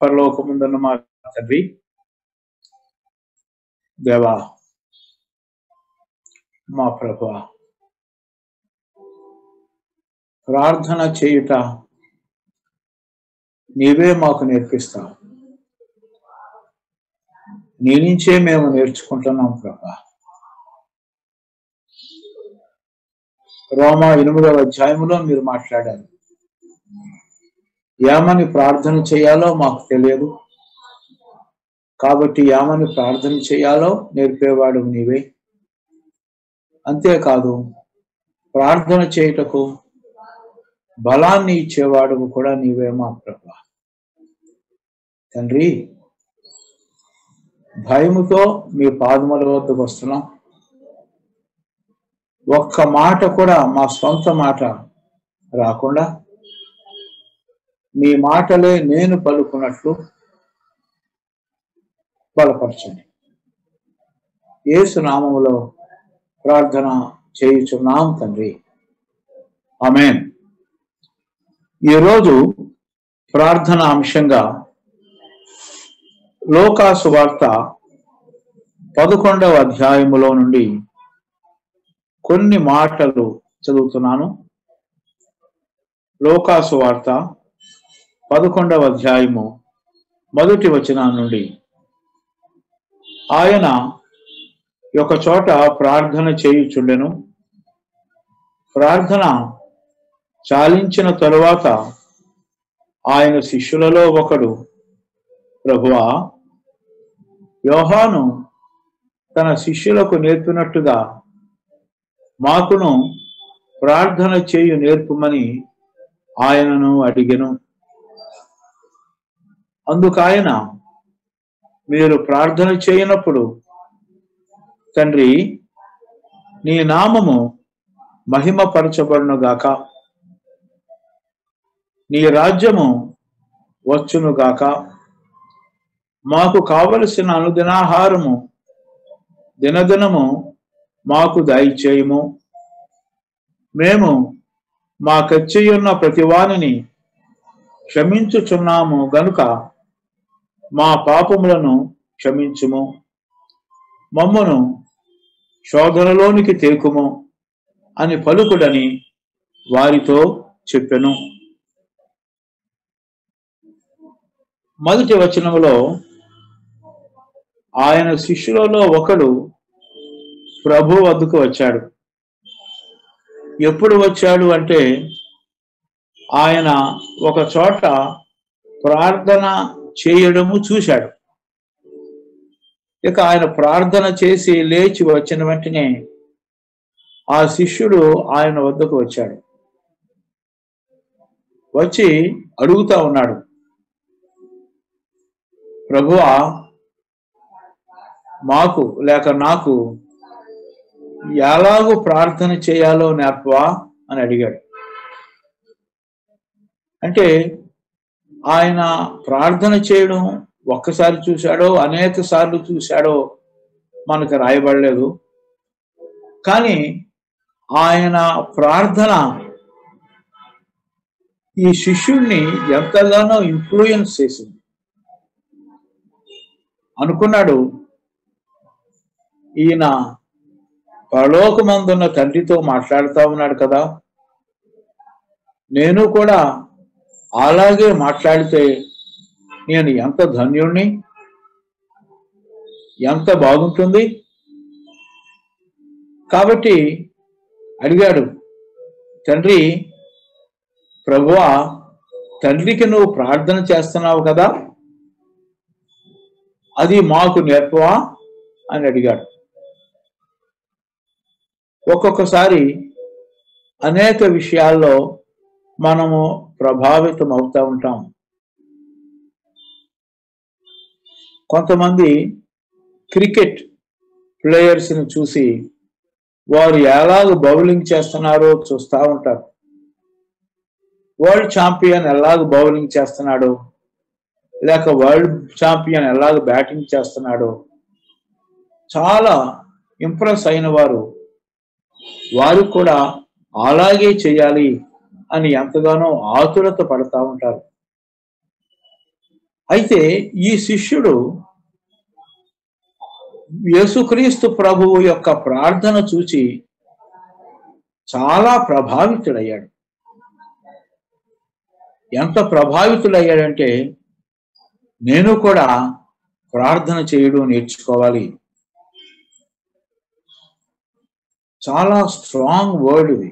పరలోకముందున్న మా తండ్రి దేవా మా ప్రభు ప్రార్థన చేయుట నీవే మాకు నేర్పిస్తావు నీ నుంచే మేము నేర్చుకుంటున్నాం ప్రభా రోమా ఎనిమిదవ అధ్యాయంలో మీరు మాట్లాడారు ఏమని ప్రార్థన చేయాలో మాకు తెలియదు కాబట్టి ఏమని ప్రార్థన చేయాలో నేర్పేవాడు నీవే అంతేకాదు ప్రార్థన చేయుటకు బలాన్ని ఇచ్చేవాడు కూడా నీవే మా ప్రభా తండ్రి భయముతో మీ పాదముల వద్దకు వస్తున్నాం ఒక్క మాట కూడా మా సొంత మాట రాకుండా మీ మాటలే నేను పలుకున్నట్లు బలపరచండి యేసు నామములో ప్రార్థన చేయుచున్నాం తండ్రి ఆమెన్ ఈరోజు ప్రార్థన అంశంగా లోకాసు వార్త పదకొండవ అధ్యాయములో నుండి కొన్ని మాటలు చదువుతున్నాను లోకాసు వార్త పదకొండవ అధ్యాయము మొదటి వచనం నుండి ఆయన ఒక చోట ప్రార్థన చేయుచుండెను ప్రార్థన చాలించిన తరువాత ఆయన శిష్యులలో ఒకడు ప్రభువా యోహాను తన శిష్యులకు నేర్పినట్టుగా మాకును ప్రార్థన చేయు నేర్పుమని ఆయనను అడిగెను అందుకాయన మీరు ప్రార్థన చేయనప్పుడు తండ్రి నీ నామము మహిమపరచబడునుగాక నీ రాజ్యము వచ్చునుగాక మాకు కావలసిన అనుదినాహారము దినదినము మాకు దయచేయము మేము మా కచ్చియున్న ప్రతివానిని క్షమించుచున్నాము గనుక మా పాపములను క్షమించుము మమ్మను శోధనలోనికి తేకుము అని పలుకుడని వారితో చెప్పెను మొదటి వచనములో ఆయన శిష్యులలో ఒకడు ప్రభు వద్దకు వచ్చాడు ఎప్పుడు వచ్చాడు అంటే ఆయన ఒక చోట ప్రార్థన చేయడము చూశాడు ఇక ఆయన ప్రార్థన చేసి లేచి వచ్చిన వెంటనే ఆ శిష్యుడు ఆయన వద్దకు వచ్చాడు వచ్చి అడుగుతా ఉన్నాడు ప్రభువా మాకు లేక నాకు ఎలాగూ ప్రార్థన చేయాలో నేర్పవా అని అడిగాడు అంటే ఆయన ప్రార్థన చేయడం ఒక్కసారి చూశాడో అనేక సార్లు చూశాడో మనకు రాయబడలేదు కానీ ఆయన ప్రార్థన ఈ శిష్యుణ్ణి ఎంతగానో ఇన్ఫ్లుయెన్స్ చేసింది అనుకున్నాడు ఈయన పరలోకమందున్న తండ్రితో మాట్లాడుతూ ఉన్నాడు కదా నేను కూడా అలాగే మాట్లాడితే నేను ఎంత ధన్యుణ్ణి ఎంత బాగుంటుంది కాబట్టి అడిగాడు తండ్రి ప్రభువా తండ్రికి నువ్వు ప్రార్థన చేస్తున్నావు కదా అది మాకు నేర్పవా అని అడిగాడు ఒక్కొక్కసారి అనేక విషయాల్లో మనము ప్రభావితం అవుతూ ఉంటాం కొంతమంది క్రికెట్ ప్లేయర్స్ని చూసి వారు ఎలాగ బౌలింగ్ చేస్తున్నారో చూస్తూ ఉంటారు వరల్డ్ ఛాంపియన్ ఎలాగ బౌలింగ్ చేస్తున్నాడు లేక వరల్డ్ ఛాంపియన్ ఎలాగ బ్యాటింగ్ చేస్తున్నాడో చాలా ఇంప్రెస్ అయిన వారు వారు కూడా అలాగే చేయాలి అని ఎంతగానో ఆతురత పడతా ఉంటారు అయితే ఈ శిష్యుడు యేసుక్రీస్తు ప్రభువు యొక్క ప్రార్థన చూచి చాలా ప్రభావితుడయ్యాడు ఎంత ప్రభావితుడయ్యాడంటే నేను కూడా ప్రార్థన చేయడం నేర్చుకోవాలి చాలా స్ట్రాంగ్ వర్డ్ ఇది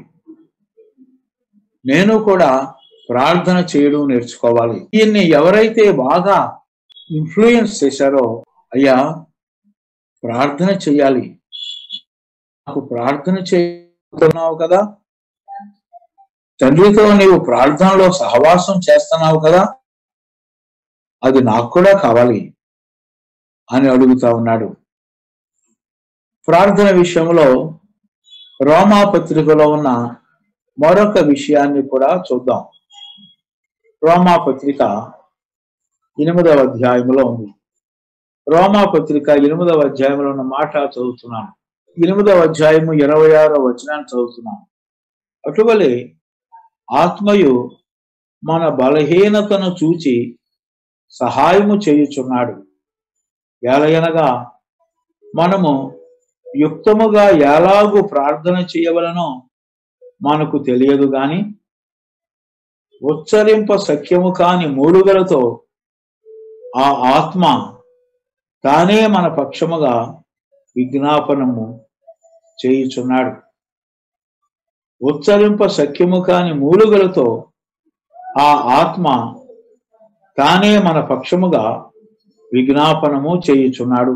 నేను కూడా ప్రార్థన చేయడం నేర్చుకోవాలి దీన్ని ఎవరైతే బాగా ఇన్ఫ్లుయెన్స్ చేశారో అయ్యా ప్రార్థన చేయాలి నాకు ప్రార్థన చేస్తున్నావు కదా తండ్రితో నీవు ప్రార్థనలో సహవాసం చేస్తున్నావు కదా అది నాకు కూడా కావాలి అని అడుగుతా ఉన్నాడు ప్రార్థన విషయంలో రోమా పత్రికలో ఉన్న మరొక విషయాన్ని కూడా చూద్దాం రోమా పత్రిక ఎనిమిదవ అధ్యాయంలో ఉంది రోమా పత్రిక ఎనిమిదవ అధ్యాయంలో ఉన్న మాట చదువుతున్నాను ఎనిమిదవ అధ్యాయము ఇరవై ఆరో వచనాన్ని చదువుతున్నాను అటువలే ఆత్మయు మన బలహీనతను చూచి సహాయము చేయుచున్నాడు ఎలయనగా మనము యుక్తముగా ఎలాగూ ప్రార్థన చేయవలనో మనకు తెలియదు గాని ఉచ్చరింప సఖ్యము కాని మూలుగలతో ఆ ఆత్మ తానే మన పక్షముగా విజ్ఞాపనము చేయుచున్నాడు ఉచ్చరింప సఖ్యము కాని మూలుగలతో ఆ ఆత్మ తానే మన పక్షముగా విజ్ఞాపనము చేయుచున్నాడు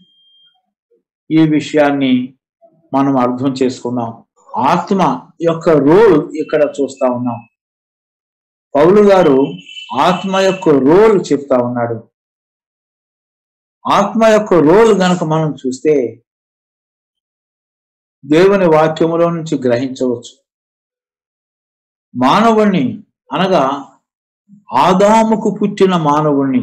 ఈ విషయాన్ని మనం అర్థం చేసుకుందాం ఆత్మ యొక్క రోల్ ఇక్కడ చూస్తా ఉన్నాం పౌలు గారు ఆత్మ యొక్క రోల్ చెప్తా ఉన్నాడు ఆత్మ యొక్క రోల్ గనక మనం చూస్తే దేవుని వాక్యములో నుంచి గ్రహించవచ్చు మానవుణ్ణి అనగా ఆదాముకు పుట్టిన మానవుణ్ణి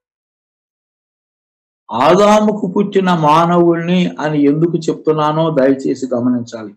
ఆదాముకు పుట్టిన మానవుణ్ణి అని ఎందుకు చెప్తున్నానో దయచేసి గమనించాలి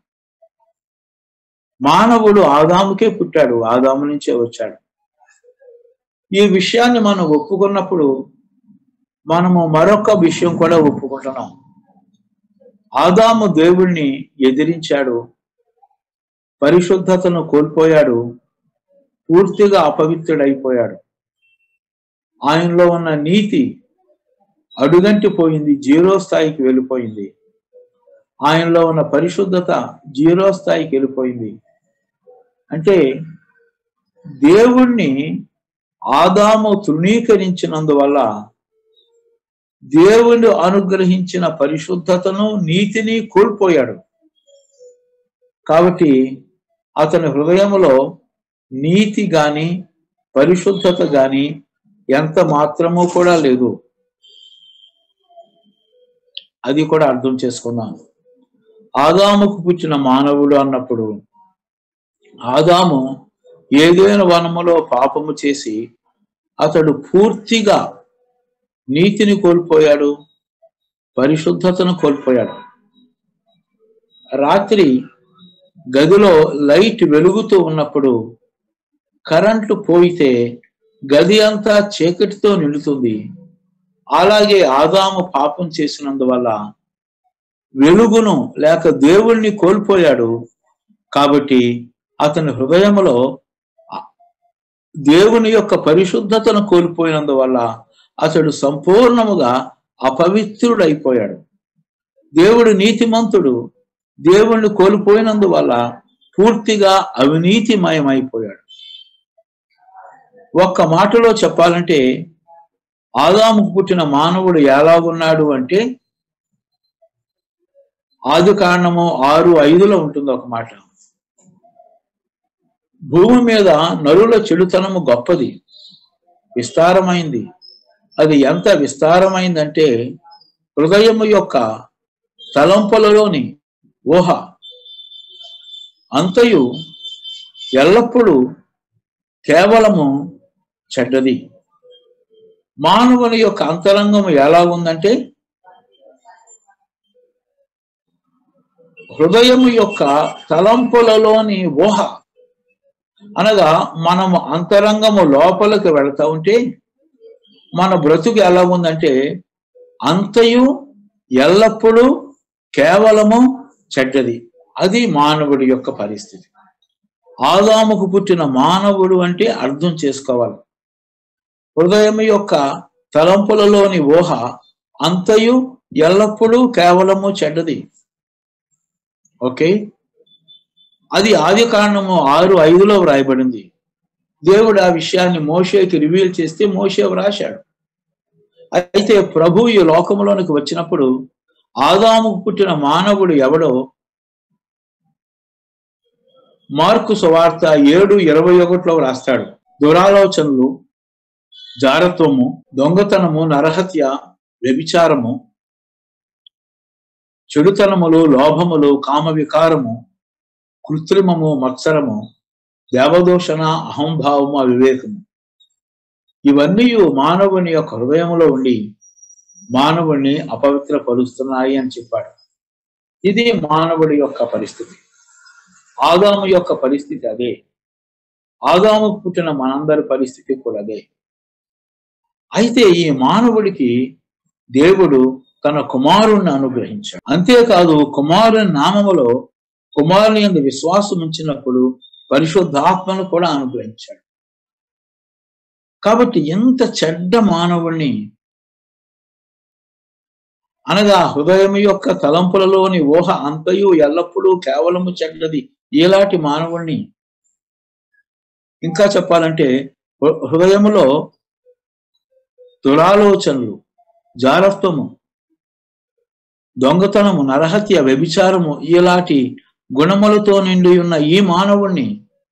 మానవుడు ఆదాముకే పుట్టాడు ఆదాము నుంచే వచ్చాడు ఈ విషయాన్ని మనం ఒప్పుకున్నప్పుడు మనము మరొక విషయం కూడా ఒప్పుకుంటున్నాం ఆదాము దేవుణ్ణి ఎదిరించాడు పరిశుద్ధతను కోల్పోయాడు పూర్తిగా అపవిత్రుడైపోయాడు ఆయనలో ఉన్న నీతి అడుగంటి పోయింది జీరో స్థాయికి వెళ్ళిపోయింది ఆయనలో ఉన్న పరిశుద్ధత జీరో స్థాయికి వెళ్ళిపోయింది అంటే దేవుణ్ణి ఆదాము తృణీకరించినందువల్ల దేవుడు అనుగ్రహించిన పరిశుద్ధతను నీతిని కోల్పోయాడు కాబట్టి అతని హృదయములో నీతి గాని పరిశుద్ధత గాని ఎంత మాత్రమూ కూడా లేదు అది కూడా అర్థం చేసుకుందాం ఆదాముకు పుట్టిన మానవుడు అన్నప్పుడు ఆదాము ఏదైనా వనములో పాపము చేసి అతడు పూర్తిగా నీతిని కోల్పోయాడు పరిశుద్ధతను కోల్పోయాడు రాత్రి గదిలో లైట్ వెలుగుతూ ఉన్నప్పుడు కరెంటు పోయితే గది అంతా చీకటితో నిండుతుంది అలాగే ఆదాము పాపం చేసినందువల్ల వెలుగును లేక దేవుణ్ణి కోల్పోయాడు కాబట్టి అతని హృదయములో దేవుని యొక్క పరిశుద్ధతను కోల్పోయినందువల్ల అతడు సంపూర్ణముగా అపవిత్రుడైపోయాడు దేవుడు నీతిమంతుడు దేవుణ్ణి కోల్పోయినందువల్ల పూర్తిగా అవినీతిమయమైపోయాడు ఒక్క మాటలో చెప్పాలంటే ఆదాముకు పుట్టిన మానవుడు ఎలాగున్నాడు అంటే ఆది కారణము ఆరు ఐదులో ఉంటుంది ఒక మాట భూమి మీద నరుల చెడుతనము గొప్పది విస్తారమైంది అది ఎంత విస్తారమైందంటే హృదయము యొక్క తలంపులలోని ఊహ అంతయు ఎల్లప్పుడూ కేవలము చెడ్డది మానవుని యొక్క అంతరంగము ఎలా ఉందంటే హృదయము యొక్క తలంపులలోని ఊహ అనగా మనము అంతరంగము లోపలికి వెళతా ఉంటే మన బ్రతుకు ఎలా ఉందంటే అంతయు ఎల్లప్పుడూ కేవలము చెడ్డది అది మానవుడి యొక్క పరిస్థితి ఆదాముకు పుట్టిన మానవుడు అంటే అర్థం చేసుకోవాలి హృదయం యొక్క తలంపులలోని ఊహ అంతయు ఎల్లప్పుడూ కేవలము చెడ్డది ఓకే అది ఆది కారణము ఆరు ఐదులో వ్రాయబడింది దేవుడు ఆ విషయాన్ని మోషేకి రివీల్ చేస్తే మోషే వ్రాశాడు అయితే ప్రభు ఈ లోకంలోనికి వచ్చినప్పుడు ఆదాముకు పుట్టిన మానవుడు ఎవడో మార్కు సువార్త ఏడు ఇరవై ఒకటిలో రాస్తాడు దురాలోచనలు జారత్వము దొంగతనము నరహత్య వ్యభిచారము చెడుతనములు లోభములు కామ వికారము కృత్రిమము మత్సరము దేవదూషణ అహంభావము అవివేకము ఇవన్నీ మానవుని యొక్క హృదయంలో ఉండి మానవుణ్ణి అపవిత్రపరుస్తున్నాయి అని చెప్పాడు ఇది మానవుడి యొక్క పరిస్థితి ఆదాము యొక్క పరిస్థితి అదే ఆదాము పుట్టిన మనందరి పరిస్థితి కూడా అదే అయితే ఈ మానవుడికి దేవుడు తన కుమారుణ్ణి అనుగ్రహించాడు అంతేకాదు కుమారుని నామములో కుమారుని ఎందు విశ్వాసం ఉంచినప్పుడు పరిశుద్ధాత్మను కూడా అనుగ్రహించాడు కాబట్టి ఎంత చెడ్డ మానవుణ్ణి అనగా హృదయం యొక్క తలంపులలోని ఊహ అంతయు ఎల్లప్పుడూ కేవలము చెడ్డది ఏలాంటి మానవుణ్ణి ఇంకా చెప్పాలంటే హృ- హృదయములో దురాలోచనలు జారత్వము దొంగతనము నరహత్య వ్యభిచారము ఇలాంటి గుణములతో నిండి ఉన్న ఈ మానవుణ్ణి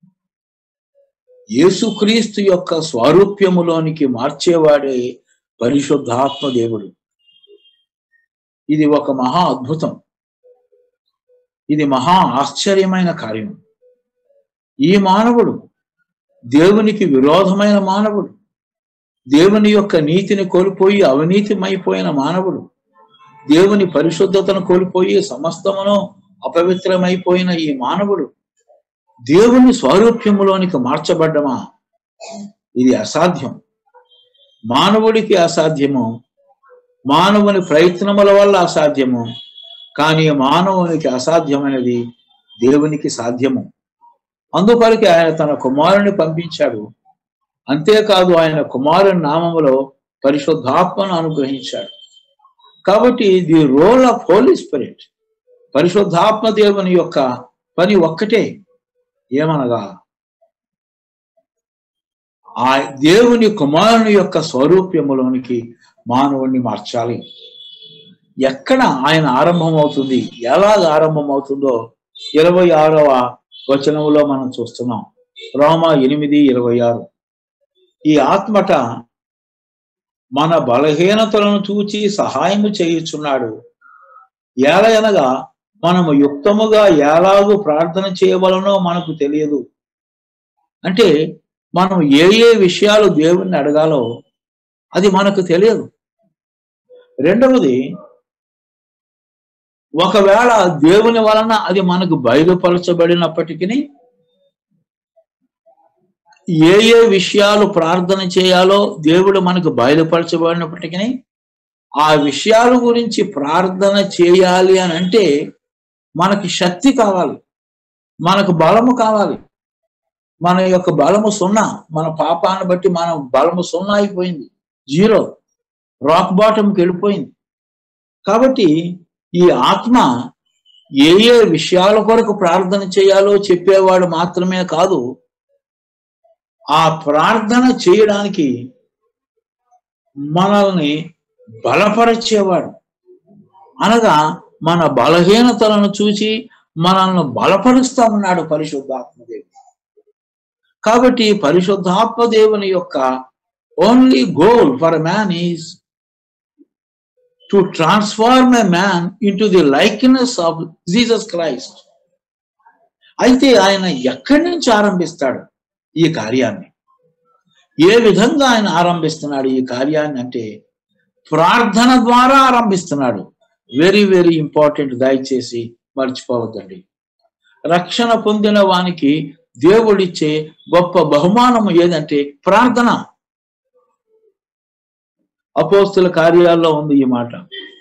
యేసుక్రీస్తు యొక్క స్వారూప్యములోనికి మార్చేవాడే పరిశుద్ధాత్మ దేవుడు ఇది ఒక మహా అద్భుతం ఇది మహా ఆశ్చర్యమైన కార్యం ఈ మానవుడు దేవునికి విరోధమైన మానవుడు దేవుని యొక్క నీతిని కోల్పోయి అవినీతిమైపోయిన మానవుడు దేవుని పరిశుద్ధతను కోల్పోయి సమస్తమును అపవిత్రమైపోయిన ఈ మానవుడు దేవుని స్వారూప్యములోనికి మార్చబడ్డమా ఇది అసాధ్యం మానవుడికి అసాధ్యము మానవుని ప్రయత్నముల వల్ల అసాధ్యము కానీ మానవునికి అసాధ్యమైనది దేవునికి సాధ్యము అందుకొరకే ఆయన తన కుమారుని పంపించాడు అంతేకాదు ఆయన కుమారుని నామములో పరిశుద్ధాత్మను అనుగ్రహించాడు కాబట్టి the role of Holy Spirit పరిశుద్ధాత్మ దేవుని యొక్క పని ఒక్కటే ఏమనగా ఆ దేవుని కుమారుని యొక్క స్వరూప్యములోనికి మానవుణ్ణి మార్చాలి ఎక్కడ ఆయన ఆరంభం అవుతుంది ఎలాగ ఆరంభం అవుతుందో ఇరవై ఆరవ వచనంలో మనం చూస్తున్నాం రోమ ఎనిమిది ఇరవై ఆరు ఈ ఆత్మట మన బలహీనతలను చూచి సహాయము చేయుచున్నాడు ఏలయనగా మనము యుక్తముగా ఎలాగూ ప్రార్థన చేయవలనో మనకు తెలియదు అంటే మనం ఏ ఏ విషయాలు దేవుణ్ణి అడగాలో అది మనకు తెలియదు రెండవది ఒకవేళ దేవుని వలన అది మనకు బయలుపరచబడినప్పటికీ ఏ ఏ విషయాలు ప్రార్థన చేయాలో దేవుడు మనకు బయలుపరచబడినప్పటికీ ఆ విషయాల గురించి ప్రార్థన చేయాలి అని అంటే మనకి శక్తి కావాలి మనకు బలము కావాలి మన యొక్క బలము సున్నా మన పాపాన్ని బట్టి మన బలము సున్నా అయిపోయింది జీరో రాక్ బాటంకి వెళ్ళిపోయింది కాబట్టి ఈ ఆత్మ ఏ ఏ విషయాల కొరకు ప్రార్థన చేయాలో చెప్పేవాడు మాత్రమే కాదు ఆ ప్రార్థన చేయడానికి మనల్ని బలపరిచేవాడు అనగా మన బలహీనతలను చూసి మనల్ని బలపరుస్తా ఉన్నాడు పరిశుద్ధాత్మదేవుడు కాబట్టి పరిశుద్ధాత్మ దేవుని యొక్క only goal for man is to transform a man into the likeness of Jesus Christ అయితే ఆయన ఎక్కడి నుంచి ఆరంభిస్తాడు ఈ కార్యాన్ని ఏ విధంగా ఆయన ఆరంభిస్తున్నాడు ఈ కార్యాన్ని అంటే ప్రార్థన ద్వారా ఆరంభిస్తున్నాడు వెరీ వెరీ ఇంపార్టెంట్ దయచేసి మర్చిపోవద్దండి రక్షణ పొందిన వానికి దేవుడిచ్చే గొప్ప బహుమానము ఏదంటే ప్రార్థన అపోస్తుల కార్యాల్లో ఉంది ఈ మాట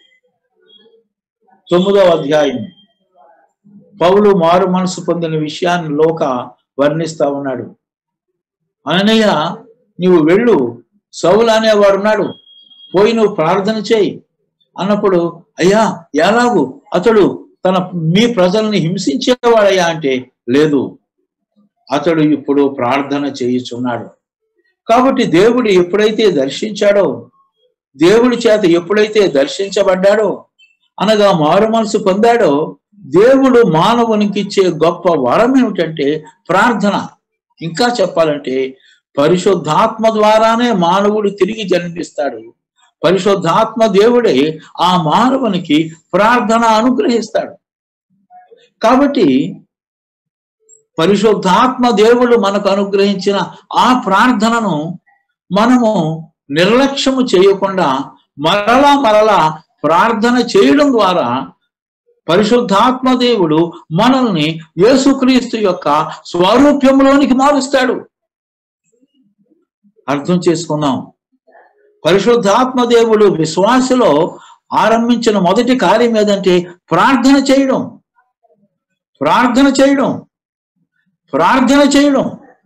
తొమ్మిదవ అధ్యాయం పౌలు మారు మనసు పొందిన విషయాన్ని లోక వర్ణిస్తా ఉన్నాడు అననయ్య నీవు వెళ్ళు సౌలు అనేవాడు ఉన్నాడు పోయి నువ్వు ప్రార్థన చేయి అన్నప్పుడు అయ్యా ఎలాగు అతడు తన మీ ప్రజల్ని హింసించేవాడయ్యా అంటే లేదు అతడు ఇప్పుడు ప్రార్థన చేయుచున్నాడు కాబట్టి దేవుడు ఎప్పుడైతే దర్శించాడో దేవుడి చేత ఎప్పుడైతే దర్శించబడ్డాడో అనగా మారు మనసు పొందాడో దేవుడు మానవునికి ఇచ్చే గొప్ప వరం ఏమిటంటే ప్రార్థన ఇంకా చెప్పాలంటే పరిశుద్ధాత్మ ద్వారానే మానవుడు తిరిగి జన్మిస్తాడు పరిశుద్ధాత్మ దేవుడే ఆ మానవునికి ప్రార్థన అనుగ్రహిస్తాడు కాబట్టి పరిశుద్ధాత్మ దేవుడు మనకు అనుగ్రహించిన ఆ ప్రార్థనను మనము నిర్లక్ష్యము చేయకుండా మరలా మరలా ప్రార్థన చేయడం ద్వారా పరిశుద్ధాత్మ దేవుడు మనల్ని యేసుక్రీస్తు యొక్క స్వరూప్యంలోనికి మారుస్తాడు అర్థం చేసుకుందాం పరిశుద్ధాత్మ దేవుడు విశ్వాసలో ఆరంభించిన మొదటి కార్యం ఏదంటే ప్రార్థన చేయడం ప్రార్థన చేయడం ప్రార్థన చేయడం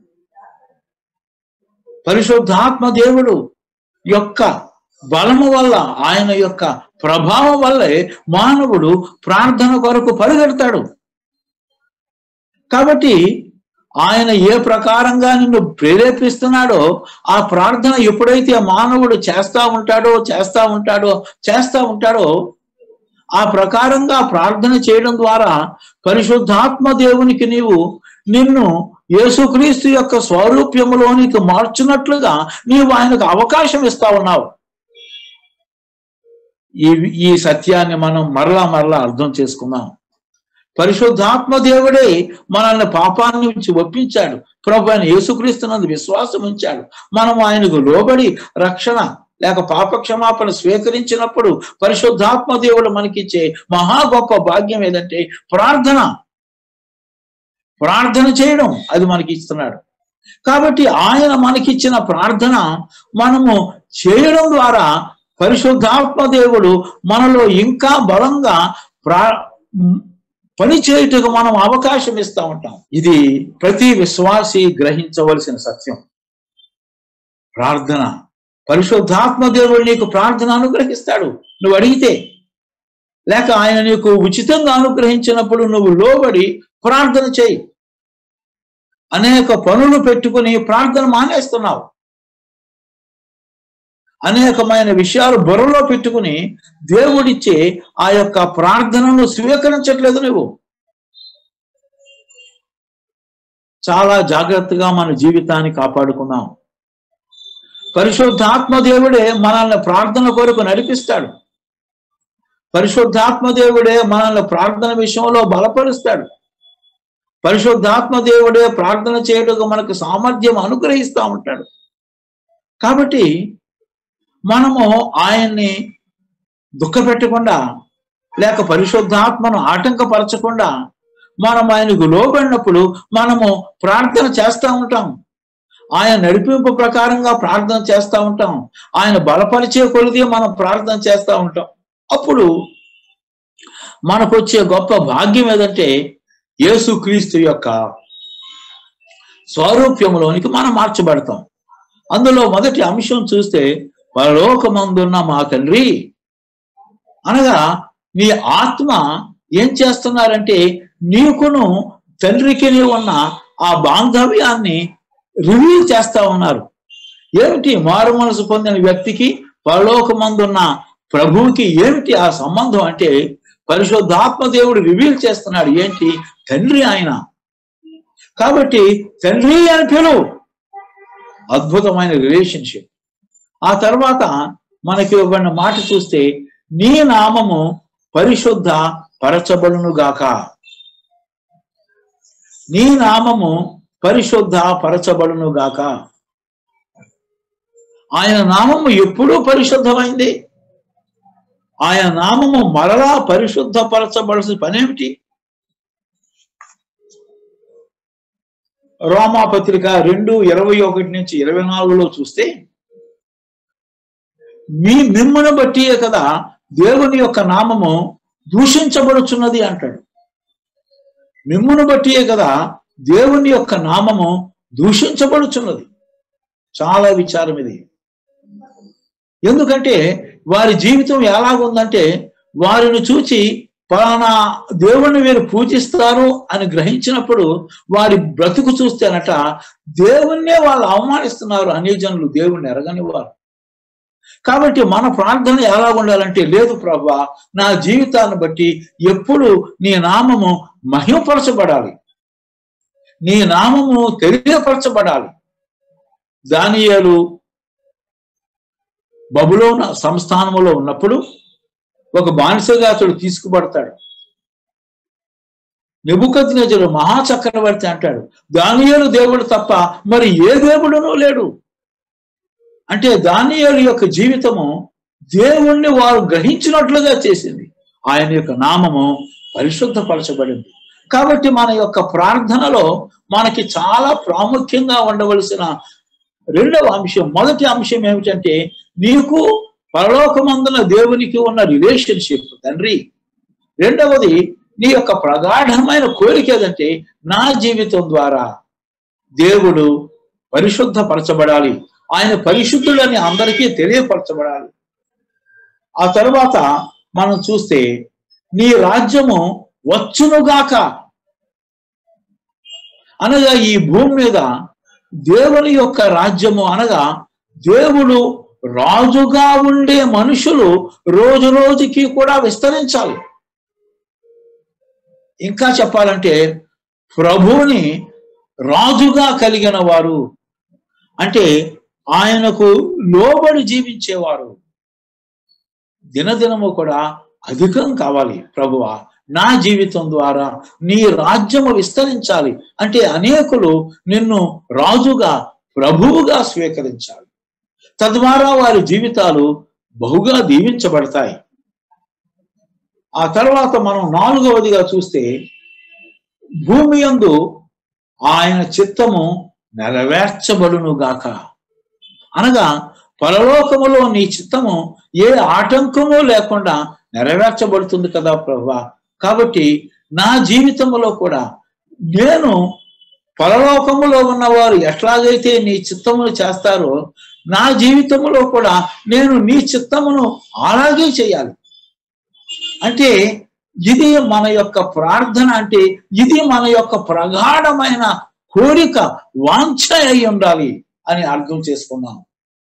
పరిశుద్ధాత్మ దేవుడు యొక్క బలము వల్ల ఆయన యొక్క ప్రభావం వల్లే మానవుడు ప్రార్థన కొరకు పరిగెడతాడు కాబట్టి ఆయన ఏ ప్రకారంగా నిన్ను ప్రేరేపిస్తున్నాడో ఆ ప్రార్థన ఎప్పుడైతే మానవుడు చేస్తా ఉంటాడో చేస్తా ఉంటాడో చేస్తా ఉంటాడో ఆ ప్రకారంగా ప్రార్థన చేయడం ద్వారా పరిశుద్ధాత్మ దేవునికి నీవు నిన్ను యేసుక్రీస్తు యొక్క స్వరూప్యములోనికి మార్చున్నట్లుగా నీవు ఆయనకు అవకాశం ఇస్తా ఉన్నావు ఈ ఈ సత్యాన్ని మనం మరలా మరలా అర్థం చేసుకుందాం పరిశుద్ధాత్మ దేవుడే మనల్ని పాపాన్ని నుంచి ఒప్పించాడు ప్రభు ఆయన యేసుక్రీస్తునందు విశ్వాసం ఉంచాడు మనం ఆయనకు లోబడి రక్షణ లేక పాప క్షమాపణ స్వీకరించినప్పుడు పరిశుద్ధాత్మ దేవుడు మనకిచ్చే మహా గొప్ప భాగ్యం ఏదంటే ప్రార్థన ప్రార్థన చేయడం అది మనకి ఇస్తున్నాడు కాబట్టి ఆయన మనకిచ్చిన ప్రార్థన మనము చేయడం ద్వారా పరిశుద్ధాత్మ దేవుడు మనలో ఇంకా బలంగా ప్రా పని చేయుటకు మనం అవకాశం ఇస్తా ఉంటాం ఇది ప్రతి విశ్వాసి గ్రహించవలసిన సత్యం ప్రార్థన పరిశుద్ధాత్మ దేవుడు నీకు ప్రార్థన అనుగ్రహిస్తాడు నువ్వు అడిగితే లేక ఆయన నీకు ఉచితంగా అనుగ్రహించినప్పుడు నువ్వు లోబడి ప్రార్థన చేయి అనేక పనులు పెట్టుకుని ప్రార్థన మానేస్తున్నావు అనేకమైన విషయాలు బుర్రలో పెట్టుకుని దేవుడిచ్చే ఆ యొక్క ప్రార్థనను స్వీకరించట్లేదు నువ్వు చాలా జాగ్రత్తగా మన జీవితాన్ని కాపాడుకున్నాం పరిశుద్ధాత్మ దేవుడే మనల్ని ప్రార్థన కొరకు నడిపిస్తాడు పరిశుద్ధాత్మ దేవుడే మనల్ని ప్రార్థన విషయంలో బలపరుస్తాడు పరిశుద్ధాత్మ దేవుడే ప్రార్థన చేయడానికి మనకు సామర్థ్యం అనుగ్రహిస్తూ ఉంటాడు కాబట్టి మనము ఆయన్ని దుఃఖపెట్టకుండా లేక పరిశుద్ధాత్మను ఆటంకపరచకుండా మనం ఆయనకు లోబడినప్పుడు మనము ప్రార్థన చేస్తూ ఉంటాం ఆయన నడిపింపు ప్రకారంగా ప్రార్థన చేస్తూ ఉంటాం ఆయన బలపరిచే కొలిది మనం ప్రార్థన చేస్తూ ఉంటాం అప్పుడు మనకు వచ్చే గొప్ప భాగ్యం ఏదంటే యేసుక్రీస్తు యొక్క స్వరూప్యంలోనికి మనం మార్చబడతాం అందులో మొదటి అంశం చూస్తే పరలోకమందున్న మా తండ్రి అనగా నీ ఆత్మ ఏం చేస్తున్నారంటే నీకును తండ్రికి ఉన్న ఆ బాంధవ్యాన్ని రివీల్ చేస్తా ఉన్నారు ఏమిటి మారు మనసు పొందిన వ్యక్తికి పరలోకమందున్న ప్రభువుకి ఏమిటి ఆ సంబంధం అంటే పరిశుద్ధాత్మ దేవుడు రివీల్ చేస్తున్నాడు ఏంటి తండ్రి ఆయన కాబట్టి తండ్రి అని పిలువు అద్భుతమైన రిలేషన్షిప్ ఆ తర్వాత మనకి ఇవ్వబడిన మాట చూస్తే నీ నామము పరిశుద్ధ పరచబడును గాక నీ నామము పరిశుద్ధ పరచబడును గాక ఆయన నామము ఎప్పుడూ పరిశుద్ధమైంది ఆయన నామము మరలా పరిశుద్ధపరచబడాల్సిన పనేమిటి రోమా పత్రిక రెండు ఇరవై ఒకటి నుంచి ఇరవై నాలుగులో చూస్తే మీ మిమ్మను బట్టియే కదా దేవుని యొక్క నామము దూషించబడుచున్నది అంటాడు మిమ్మును బట్టియే కదా దేవుని యొక్క నామము దూషించబడుచున్నది చాలా విచారం ఇది ఎందుకంటే వారి జీవితం ఎలాగుందంటే వారిని చూచి పలానా దేవుణ్ణి వీరు పూజిస్తారు అని గ్రహించినప్పుడు వారి బ్రతుకు చూస్తేనట దేవుణ్ణే వాళ్ళు అవమానిస్తున్నారు అనే జనులు దేవుణ్ణి ఎరగని వారు కాబట్టి మన ప్రార్థన ఎలా ఉండాలంటే లేదు ప్రభా నా జీవితాన్ని బట్టి ఎప్పుడు నీ నామము మహిమపరచబడాలి నీ నామము తెలియపరచబడాలి దానియాలు బబులోన సంస్థానములో ఉన్నప్పుడు ఒక బానిసగా అతడు తీసుకుపడతాడు నెబుకద్నెజరు మహాచక్రవర్తి అంటాడు దానియేలు దేవుడు తప్ప మరి ఏ దేవుడునూ లేడు అంటే దానియేలు యొక్క జీవితము దేవుణ్ణి వారు గ్రహించినట్లుగా చేసింది ఆయన యొక్క నామము పరిశుద్ధపరచబడింది కాబట్టి మన యొక్క ప్రార్థనలో మనకి చాలా ప్రాముఖ్యంగా ఉండవలసిన రెండవ అంశం మొదటి అంశం ఏమిటంటే నీకు పరలోకమందున దేవునికి ఉన్న రిలేషన్షిప్ తండ్రి రెండవది నీ యొక్క ప్రగాఢమైన కోరిక ఏదంటే నా జీవితం ద్వారా దేవుడు పరిశుద్ధపరచబడాలి ఆయన పరిశుద్ధుడని అందరికీ తెలియపరచబడాలి ఆ తరువాత మనం చూస్తే నీ రాజ్యము వచ్చునుగాక అనగా ఈ భూమి మీద దేవుని యొక్క రాజ్యము అనగా దేవుడు రాజుగా ఉండే మనుషులు రోజు రోజుకి కూడా విస్తరించాలి ఇంకా చెప్పాలంటే ప్రభువుని రాజుగా కలిగిన వారు అంటే ఆయనకు లోబడి జీవించేవారు దినదినము కూడా అధికం కావాలి ప్రభువా నా జీవితం ద్వారా నీ రాజ్యము విస్తరించాలి అంటే అనేకులు నిన్ను రాజుగా ప్రభువుగా స్వీకరించాలి తద్వారా వారి జీవితాలు బహుగా దీవించబడతాయి ఆ తర్వాత మనం నాలుగవదిగా చూస్తే భూమి యందు ఆయన చిత్తము నెరవేర్చబడును గాక అనగా పరలోకములో నీ చిత్తము ఏ ఆటంకము లేకుండా నెరవేర్చబడుతుంది కదా ప్రభా కాబట్టి నా జీవితంలో కూడా నేను పరలోకములో ఉన్నవారు ఎట్లాగైతే నీ చిత్తమును చేస్తారో నా జీవితంలో కూడా నేను నీ చిత్తమును అలాగే చేయాలి అంటే ఇది మన యొక్క ప్రార్థన అంటే ఇది మన యొక్క ప్రగాఢమైన కోరిక వాంఛ అయి ఉండాలి అని అర్థం చేసుకున్నాం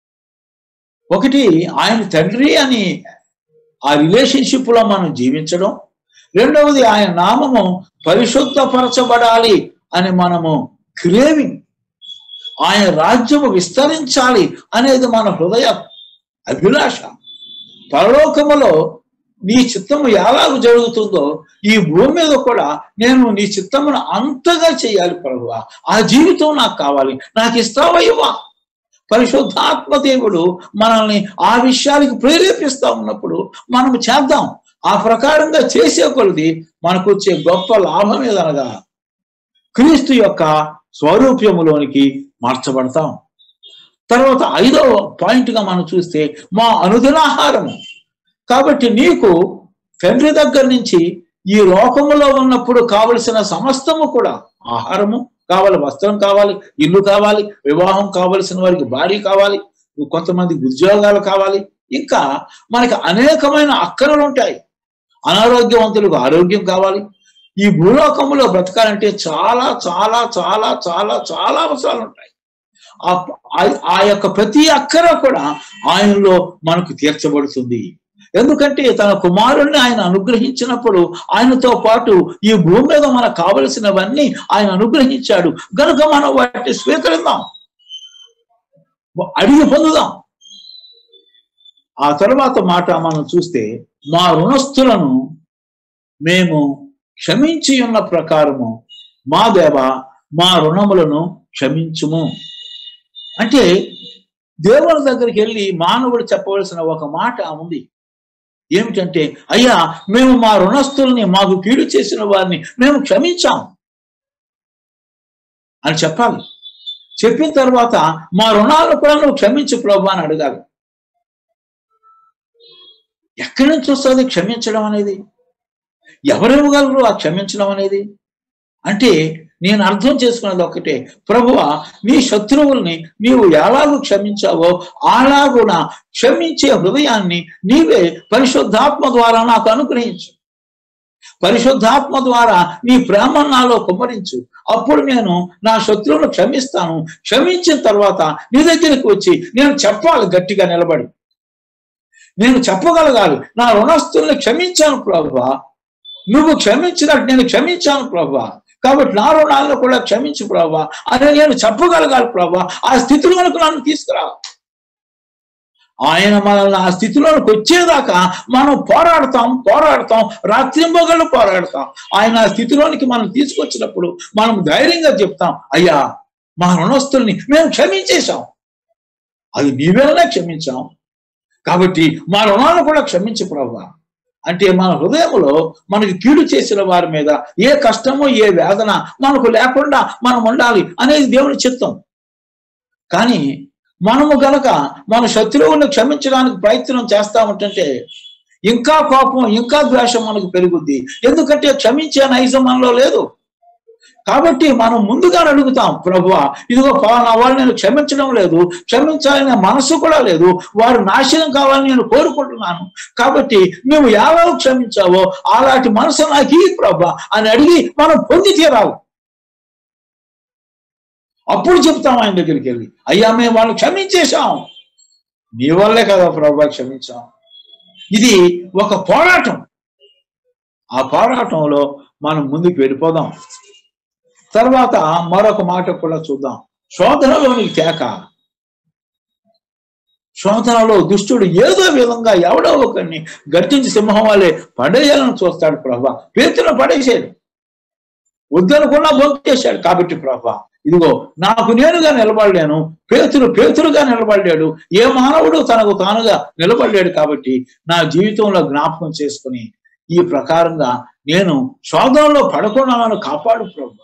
ఒకటి ఆయన తండ్రి అని ఆ రిలేషన్షిప్ లో మనం జీవించడం రెండవది ఆయన నామము పరిశుద్ధపరచబడాలి అని మనము క్రేవింగ్ ఆయన రాజ్యము విస్తరించాలి అనేది మన హృదయ అభిలాష పరలోకములో నీ చిత్తము ఎలాగ జరుగుతుందో ఈ భూమి మీద కూడా నేను నీ చిత్తమును అంతగా చేయాలి ప్రభు ఆ జీవితం నాకు కావాలి నాకు ఇస్తావయ్యవా పరిశుద్ధాత్మ దేవుడు మనల్ని ఆ విషయానికి ప్రేరేపిస్తా ఉన్నప్పుడు మనం చేద్దాం ఆ ప్రకారంగా చేసే కొలది మనకు వచ్చే గొప్ప లాభం ఏదనగా క్రీస్తు యొక్క స్వరూప్యములోనికి మార్చబడతాం తర్వాత ఐదవ పాయింట్ గా మనం చూస్తే మా అనుదినాహారము కాబట్టి నీకు తండ్రి దగ్గర నుంచి ఈ లోకములో ఉన్నప్పుడు కావలసిన సమస్తము కూడా ఆహారము కావాలి వస్త్రం కావాలి ఇల్లు కావాలి వివాహం కావలసిన వారికి భార్య కావాలి కొంతమందికి ఉద్యోగాలు కావాలి ఇంకా మనకి అనేకమైన అక్కరలు ఉంటాయి అనారోగ్యవంతులకు ఆరోగ్యం కావాలి ఈ భూలోకంలో బ్రతకాలంటే చాలా చాలా చాలా చాలా చాలా అవసరాలు ఉంటాయి ఆ యొక్క ప్రతి అక్కర కూడా ఆయనలో మనకు తీర్చబడుతుంది ఎందుకంటే తన కుమారుణ్ణి ఆయన అనుగ్రహించినప్పుడు ఆయనతో పాటు ఈ భూమి మీద మనకు కావలసినవన్నీ ఆయన అనుగ్రహించాడు గనుక మనం వాటిని స్వీకరిద్దాం అడిగి పొందుదాం ఆ తర్వాత మాట మనం చూస్తే మా రుణస్థులను మేము క్షమించి ఉన్న ప్రకారము మా దేవ మా రుణములను క్షమించుము అంటే దేవుని దగ్గరికి వెళ్ళి మానవుడు చెప్పవలసిన ఒక మాట ఉంది ఏమిటంటే అయ్యా మేము మా రుణస్థుల్ని మాకు కీడు చేసిన వారిని మేము క్షమించాం అని చెప్పాలి చెప్పిన తర్వాత మా రుణాలు కూడా నువ్వు క్షమించు ప్రభు అని అడగాలి ఎక్కడి నుంచి వస్తుంది క్షమించడం అనేది ఎవరు ఇవ్వగలరు ఆ క్షమించడం అనేది అంటే నేను అర్థం చేసుకున్నది ఒకటే ప్రభువ నీ శత్రువుల్ని నీవు ఎలాగూ క్షమించావో అలాగున క్షమించే హృదయాన్ని నీవే పరిశుద్ధాత్మ ద్వారా నాకు అనుగ్రహించు పరిశుద్ధాత్మ ద్వారా నీ ప్రేమ నాలో కుమరించు అప్పుడు నేను నా శత్రువును క్షమిస్తాను క్షమించిన తర్వాత నీ దగ్గరికి వచ్చి నేను చెప్పాలి గట్టిగా నిలబడి నేను చెప్పగలగాలి నా రుణస్తుల్ని క్షమించాను ప్రభువా నువ్వు క్షమించినట్టు నేను క్షమించాను ప్రభా కాబట్టి నా రుణాలను కూడా క్షమించు ప్రభా అని నేను చెప్పగలగాలి ప్రభా ఆ స్థితిలోనికి నన్ను తీసుకురా ఆయన మనల్ని ఆ స్థితిలోనికి వచ్చేదాకా మనం పోరాడతాం పోరాడతాం రాత్రింబగళ్ళు పోరాడతాం ఆయన ఆ స్థితిలోనికి మనం తీసుకొచ్చినప్పుడు మనం ధైర్యంగా చెప్తాం అయ్యా మా రుణస్తుల్ని మేము క్షమించేశాం అది నీవేనా క్షమించాం కాబట్టి మా రుణాలను కూడా క్షమించు ప్రభా అంటే మన హృదయంలో మనకి కీడు చేసిన వారి మీద ఏ కష్టమో ఏ వేదన మనకు లేకుండా మనం ఉండాలి అనేది దేవుని చిత్తం కానీ మనము గనక మన శత్రువులను క్షమించడానికి ప్రయత్నం చేస్తా ఉంటుంటే ఇంకా కోపం ఇంకా ద్వేషం మనకు పెరుగుద్ది ఎందుకంటే క్షమించే నైజం మనలో లేదు కాబట్టి మనం ముందుగా అడుగుతాం ప్రభు ఇదిగో పలానా వాళ్ళు నేను క్షమించడం లేదు క్షమించాలనే మనసు కూడా లేదు వారు నాశనం కావాలని నేను కోరుకుంటున్నాను కాబట్టి నువ్వు ఎలా క్షమించావో అలాంటి మనసు నాకు ఈ ప్రభా అని అడిగి మనం పొంది తీరాలి అప్పుడు చెప్తాం ఆయన దగ్గరికి వెళ్ళి అయ్యా మేము వాళ్ళు క్షమించేశాం నీ వల్లే కదా ప్రభా క్షమించాం ఇది ఒక పోరాటం ఆ పోరాటంలో మనం ముందుకు వెళ్ళిపోదాం తర్వాత మరొక మాట కూడా చూద్దాం శోధనలోనికి తేక శోధనలో దుష్టుడు ఏదో విధంగా ఎవడో ఒకరిని గర్జించి సింహం వల్లే పడేయాలని చూస్తాడు ప్రభా పేతులు పడేసాడు వద్దనుకున్నా బొంకేశాడు కాబట్టి ప్రభా ఇదిగో నాకు నేనుగా నిలబడలేను పేతులు పేతులుగా నిలబడ్డాడు ఏ మానవుడు తనకు తానుగా నిలబడ్డాడు కాబట్టి నా జీవితంలో జ్ఞాపకం చేసుకుని ఈ ప్రకారంగా నేను శోధనలో పడకుండా నన్ను కాపాడు ప్రభు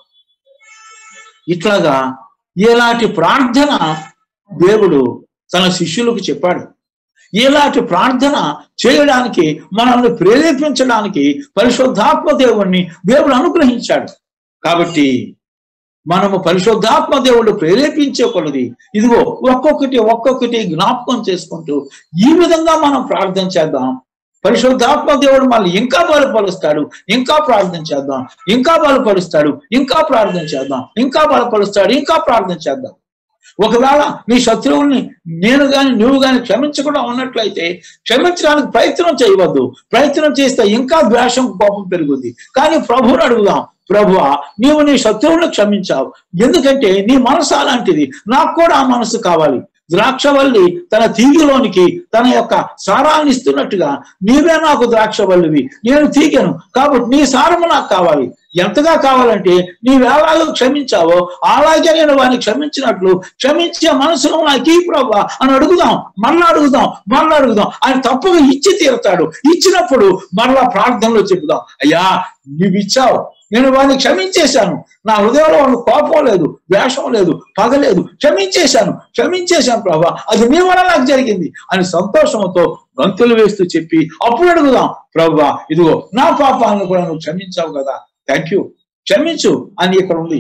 ఇట్లాగా ఇలాంటి ప్రార్థన దేవుడు తన శిష్యులకు చెప్పాడు ఇలాంటి ప్రార్థన చేయడానికి మనల్ని ప్రేరేపించడానికి పరిశుద్ధాత్మ దేవుణ్ణి దేవుడు అనుగ్రహించాడు కాబట్టి మనము పరిశుద్ధాత్మ దేవుడు ప్రేరేపించే కొలది ఇదిగో ఒక్కొక్కటి ఒక్కొక్కటి జ్ఞాపకం చేసుకుంటూ ఈ విధంగా మనం ప్రార్థన చేద్దాం పరిశుద్ధాత్మ దేవుడు మనల్ని ఇంకా బలపరుస్తాడు ఇంకా ప్రార్థన చేద్దాం ఇంకా బలపరుస్తాడు ఇంకా ప్రార్థన చేద్దాం ఇంకా బలపరుస్తాడు ఇంకా ప్రార్థన చేద్దాం ఒకవేళ నీ శత్రువుల్ని నేను గాని నువ్వు గాని క్షమించకుండా ఉన్నట్లయితే క్షమించడానికి ప్రయత్నం చేయవద్దు ప్రయత్నం చేస్తే ఇంకా ద్వేషం కోపం పెరుగుద్ది కానీ ప్రభువుని అడుగుదాం ప్రభువా నీవు నీ శత్రువులను క్షమించావు ఎందుకంటే నీ మనసు అలాంటిది నాకు కూడా ఆ మనసు కావాలి ద్రాక్షవల్లి తన తీగిలోనికి తన యొక్క సారాన్ని ఇస్తున్నట్టుగా నీవే నాకు ద్రాక్షవల్లివి నేను తీగను కాబట్టి నీ సారము నాకు కావాలి ఎంతగా కావాలంటే నీవెలాగో క్షమించావో అలాగే నేను వారిని క్షమించినట్లు క్షమించే మనసులో నాకు ఈ ప్రభా అని అడుగుదాం మళ్ళా అడుగుదాం మళ్ళా అడుగుదాం ఆయన తప్పగా ఇచ్చి తీరుతాడు ఇచ్చినప్పుడు మరలా ప్రార్థనలో చెబుదాం అయ్యా నీవు ఇచ్చావు నేను వాడిని క్షమించేశాను నా హృదయంలో వాడిని కోపం లేదు ద్వేషం లేదు పగ లేదు క్షమించేశాను క్షమించేశాను ప్రభా అది నీ వల్ల నాకు జరిగింది అని సంతోషంతో గంతులు వేస్తూ చెప్పి అప్పుడు అడుగుదాం ప్రభా ఇదిగో నా పాపాలను కూడా నువ్వు క్షమించావు కదా థ్యాంక్ యూ క్షమించు అని ఇక్కడ ఉంది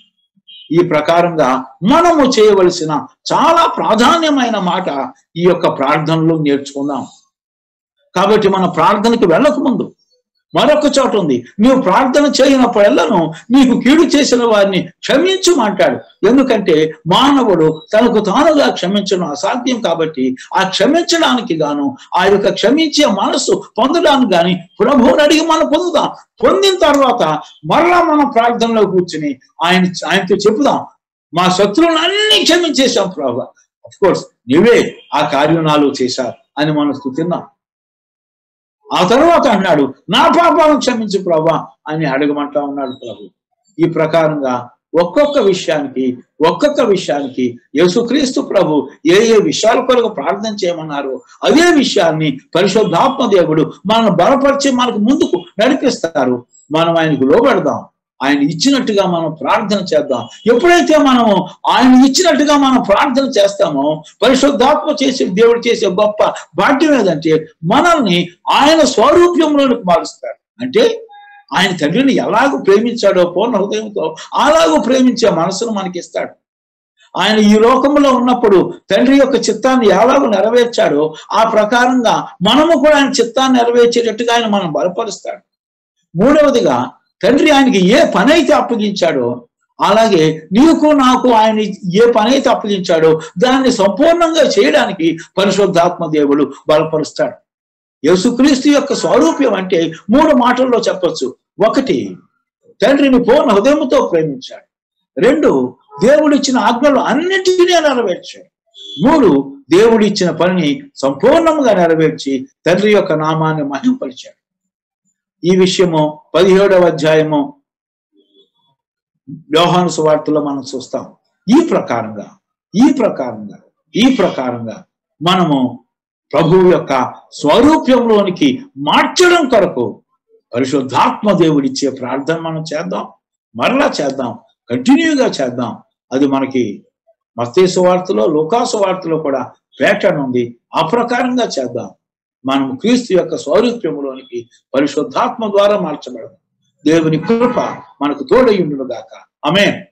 ఈ ప్రకారంగా మనము చేయవలసిన చాలా ప్రాధాన్యమైన మాట ఈ యొక్క ప్రార్థనలో నేర్చుకుందాం కాబట్టి మన ప్రార్థనకి వెళ్ళక ముందు మరొక చోట ఉంది నీవు ప్రార్థన చేయనప్పుడెల్లను నీకు కీడు చేసిన వారిని క్షమించమంటాడు ఎందుకంటే మానవుడు తనకు తానుగా క్షమించడం అసాధ్యం కాబట్టి ఆ క్షమించడానికి గాను ఆ యొక్క క్షమించే మనసు పొందడానికి గాని ప్రభువుని అడిగి మనం పొందుదాం పొందిన తర్వాత మరలా మనం ప్రార్థనలో కూర్చుని ఆయన ఆయనతో చెప్పుదాం మా శత్రువులను అన్ని క్షమించేశాం ప్రభు అఫ్ కోర్స్ నీవే ఆ కార్యనాలు చేశారు అని మనం స్థుతిన్నాం ఆ తర్వాత అన్నాడు నా పాపాలను క్షమించు ప్రభా అని అడగమంటా ఉన్నాడు ప్రభు ఈ ప్రకారంగా ఒక్కొక్క విషయానికి ఒక్కొక్క విషయానికి యేసుక్రీస్తు ప్రభు ఏ ఏ విషయాల కొరకు ప్రార్థన చేయమన్నారో అదే విషయాన్ని పరిశుద్ధాత్మ దేవుడు మనల్ని బలపరిచి మనకు ముందుకు నడిపిస్తారు మనం ఆయనకు లోబెడదాం ఆయన ఇచ్చినట్టుగా మనం ప్రార్థన చేద్దాం ఎప్పుడైతే మనము ఆయన ఇచ్చినట్టుగా మనం ప్రార్థన చేస్తామో పరిశుద్ధాత్మ చేసే దేవుడు చేసే గొప్ప భాగ్యం ఏదంటే మనల్ని ఆయన స్వరూప్యంలోనికి మారుస్తాడు అంటే ఆయన తండ్రిని ఎలాగో ప్రేమించాడో పూర్ణ హృదయంతో అలాగూ ప్రేమించే మనసును మనకి ఇస్తాడు ఆయన ఈ లోకంలో ఉన్నప్పుడు తండ్రి యొక్క చిత్తాన్ని ఎలాగో నెరవేర్చాడో ఆ ప్రకారంగా మనము కూడా ఆయన చిత్తాన్ని నెరవేర్చేటట్టుగా ఆయన మనం బలపరుస్తాడు మూడవదిగా తండ్రి ఆయనకి ఏ పని అయితే అప్పగించాడో అలాగే నీకు నాకు ఆయన ఏ పని అయితే అప్పగించాడో దాన్ని సంపూర్ణంగా చేయడానికి పరిశుద్ధాత్మ దేవుడు బలపరుస్తాడు యేసుక్రీస్తు యొక్క స్వరూప్యం అంటే మూడు మాటల్లో చెప్పొచ్చు ఒకటి తండ్రిని పూర్ణ హృదయంతో ప్రేమించాడు రెండు దేవుడిచ్చిన ఆజ్ఞలు అన్నింటినీ నెరవేర్చాడు మూడు దేవుడిచ్చిన పనిని సంపూర్ణంగా నెరవేర్చి తండ్రి యొక్క నామాన్ని మహింపరిచాడు ఈ విషయము పదిహేడవ అధ్యాయము యోహాను సువార్తలో మనం చూస్తాం ఈ ప్రకారంగా ఈ ప్రకారంగా ఈ ప్రకారంగా మనము ప్రభువు యొక్క స్వరూప్యంలోనికి మార్చడం కొరకు పరిశుద్ధాత్మ దేవుడిచ్చే ప్రార్థన మనం చేద్దాం మరలా చేద్దాం కంటిన్యూగా చేద్దాం అది మనకి మస్తేసు వార్తలో లోకాసు వార్తలో కూడా ప్యాటర్న్ ఉంది ఆ ప్రకారంగా చేద్దాం మనం క్రీస్తు యొక్క స్వరూప్యములోనికి పరిశుద్ధాత్మ ద్వారా మార్చబడదాం దేవుని కృప మనకు తోడయుండును గాక ఆమేన్